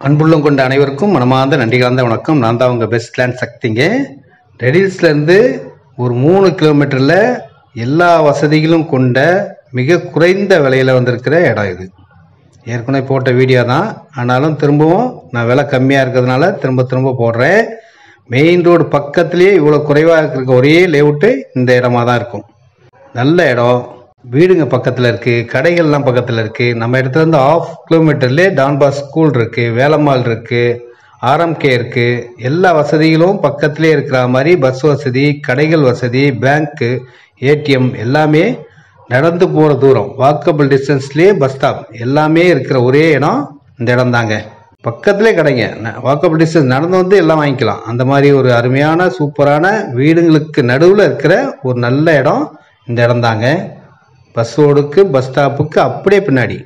அன்புள்ளம் கொண்ட அனைவருக்கும் மனமார்ந்த நன்றி கலந்த வணக்கம் நான் தான் உங்கள் பெஸ்ட் லேண்ட் சக்திங்க ரெடில்ஸ்லேருந்து ஒரு மூணு கிலோமீட்டரில் எல்லா வசதிகளும் கொண்ட மிக குறைந்த விலையில் வந்திருக்கிற இடம் இது ஏற்கனவே போட்ட வீடியோ தான் ஆனாலும் திரும்பவும் நான் விலை கம்மியாக இருக்கிறதுனால திரும்ப திரும்ப போடுறேன் மெயின் ரோடு பக்கத்துலேயே இவ்வளோ குறைவாக இருக்கிற ஒரே லேஅவுட்டு இந்த இடமா தான் இருக்கும் நல்ல இடம் வீடுங்க பக்கத்தில் இருக்குது கடைகள்லாம் பக்கத்தில் இருக்குது நம்ம இடத்துல இருந்து ஆஃப் கிலோமீட்டர்லேயே டான்பாஸ் ஸ்கூல் இருக்குது வேலம்மாள் இருக்குது ஆர்எம்கே இருக்குது எல்லா வசதிகளும் பக்கத்திலே இருக்கிற மாதிரி பஸ் வசதி கடைகள் வசதி பேங்க்கு ஏடிஎம் எல்லாமே நடந்து போகிற தூரம் வாக்கபிள் டிஸ்டன்ஸ்லேயே பஸ் ஸ்டாப் எல்லாமே இருக்கிற ஒரே இடம் இந்த இடம் தாங்க பக்கத்திலே கடைங்க வாக்கபிள் டிஸ்டன்ஸ் நடந்து வந்து எல்லாம் வாங்கிக்கலாம் அந்த மாதிரி ஒரு அருமையான சூப்பரான வீடுங்களுக்கு நடுவில் இருக்கிற ஒரு நல்ல இடம் இந்த இடம் தாங்க பஸ் ரோடுக்கு பஸ் ஸ்டாப்புக்கு அப்படியே பின்னாடி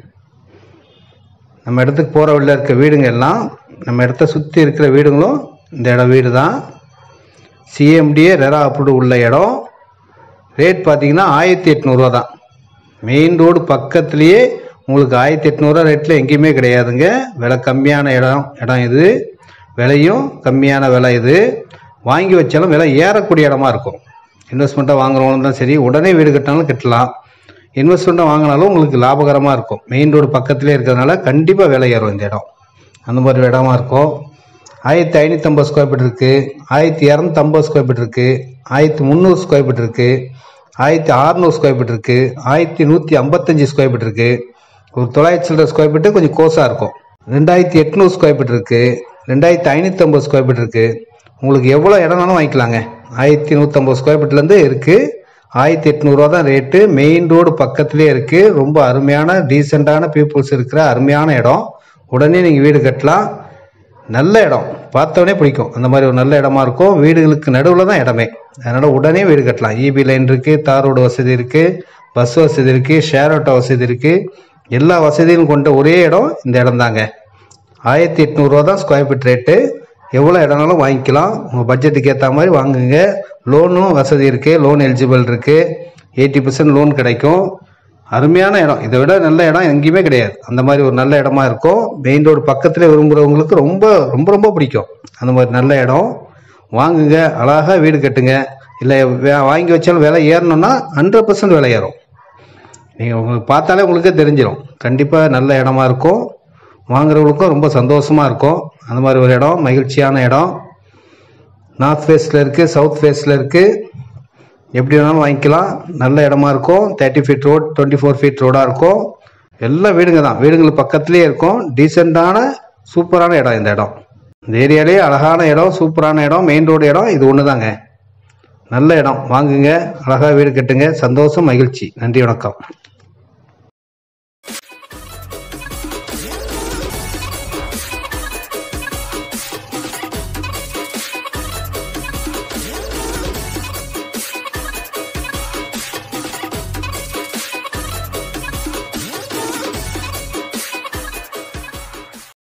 நம்ம இடத்துக்கு போகிற வழியில் இருக்க வீடுங்க எல்லாம் நம்ம இடத்த சுற்றி இருக்கிற வீடுங்களும் இந்த இடம் வீடு தான் சிஎம்டிஏ ரெரா அப்ரூவ்டு உள்ள இடம் ரேட் பார்த்தீங்கன்னா ஆயிரத்தி எட்நூறுவா தான் மெயின் ரோடு பக்கத்துலேயே உங்களுக்கு ஆயிரத்தி எட்நூறுவா ரேட்டில் எங்கேயுமே கிடையாதுங்க விலை கம்மியான இடம் இடம் இது விலையும் கம்மியான விலை இது வாங்கி வச்சாலும் விலை ஏறக்கூடிய இடமா இருக்கும் இன்வெஸ்ட்மெண்ட்டாக வாங்குறவங்களும் தான் சரி உடனே வீடு கட்டினாலும் கட்டலாம் இன்வெஸ்ட்மெண்ட்டாக வாங்கினாலும் உங்களுக்கு லாபகரமாக இருக்கும் மெயின் ரோடு பக்கத்துலேயே இருக்கிறதுனால கண்டிப்பாக விலை ஏறும் இந்த இடம் அந்த மாதிரி இடமா இருக்கும் ஆயிரத்தி ஐநூற்றம்பது ஸ்கொயர் ஃபீட் இருக்குது ஆயிரத்தி இரநூத்தம்பது ஸ்கொயர் ஃபீட் இருக்குது ஆயிரத்தி முந்நூறு ஸ்கொயர் ஃபீட் இருக்குது ஆயிரத்தி அறநூறு ஸ்கொயர் ஃபீட் இருக்குது ஆயிரத்தி நூற்றி ஐம்பத்தஞ்சு ஸ்கொயர் ஃபீட் இருக்குது ஒரு தொள்ளாயிரத்தி சில்லற ஸ்கொயர் ஃபீட்டு கொஞ்சம் கோஸாக இருக்கும் ரெண்டாயிரத்தி எட்நூறு ஸ்கொயர் ஃபீட் இருக்குது ரெண்டாயிரத்தி ஐநூற்றம்பது ஸ்கொயர் ஃபீட் இருக்குது உங்களுக்கு எவ்வளோ இடம்னாலும் வாங்கிக்கலாங்க ஆயிரத்தி நூற்றம்பது ஸ்கொயர் ஃபீட்லேருந்து இருக்குது ஆயிரத்தி எட்நூறுவா தான் ரேட்டு மெயின் ரோடு பக்கத்துலேயே இருக்குது ரொம்ப அருமையான டீசெண்டான பீப்புள்ஸ் இருக்கிற அருமையான இடம் உடனே நீங்கள் வீடு கட்டலாம் நல்ல இடம் பார்த்தவொடனே பிடிக்கும் அந்த மாதிரி ஒரு நல்ல இடமா இருக்கும் வீடுகளுக்கு நடுவில் தான் இடமே அதனால் உடனே வீடு கட்டலாம் இபி லைன் இருக்குது தார் ரோடு வசதி இருக்குது பஸ் வசதி இருக்குது ஷேர் ஆட்டோ வசதி இருக்குது எல்லா வசதியும் கொண்ட ஒரே இடம் இந்த இடம் தாங்க ஆயிரத்தி எட்நூறுரூவா தான் ஸ்கொயர் ஃபீட் ரேட்டு எவ்வளோ இடம்னாலும் வாங்கிக்கலாம் உங்கள் பட்ஜெட்டுக்கு ஏற்ற மாதிரி வாங்குங்க லோனும் வசதி இருக்குது லோன் எலிஜிபிள் இருக்குது எயிட்டி பர்சன்ட் லோன் கிடைக்கும் அருமையான இடம் இதை விட நல்ல இடம் எங்கேயுமே கிடையாது அந்த மாதிரி ஒரு நல்ல இடமா இருக்கும் மெயின் ரோடு பக்கத்தில் விரும்புகிறவங்களுக்கு ரொம்ப ரொம்ப ரொம்ப பிடிக்கும் அந்த மாதிரி நல்ல இடம் வாங்குங்க அழகாக வீடு கட்டுங்க இல்லை வே- வாங்கி வச்சாலும் விலை ஏறணும்னா ஹண்ட்ரட் பர்சன்ட் விலை ஏறும் நீங்கள் உங்களுக்கு பார்த்தாலே உங்களுக்கே தெரிஞ்சிடும் கண்டிப்பாக நல்ல இடமா இருக்கும் வாங்குறவங்களுக்கும் ரொம்ப சந்தோஷமாக இருக்கும் அந்த மாதிரி ஒரு இடம் மகிழ்ச்சியான இடம் நார்த் ஃபேஸில் இருக்குது சவுத் ஃபேஸில் இருக்குது எப்படி வேணாலும் வாங்கிக்கலாம் நல்ல இடமா இருக்கும் thirty feet road twenty four feet ரோடாக இருக்கும் எல்லாம் வீடுங்க தான் வீடுங்களுக்கு பக்கத்துலேயே இருக்கும் டீசெண்டான சூப்பரான இடம் இந்த இடம் இந்த ஏரியாலேயே அழகான இடம் சூப்பரான இடம் மெயின் ரோடு இடம் இது ஒன்று தாங்க நல்ல இடம் வாங்குங்க அழகாக வீடு கட்டுங்க சந்தோஷம் மகிழ்ச்சி நன்றி வணக்கம்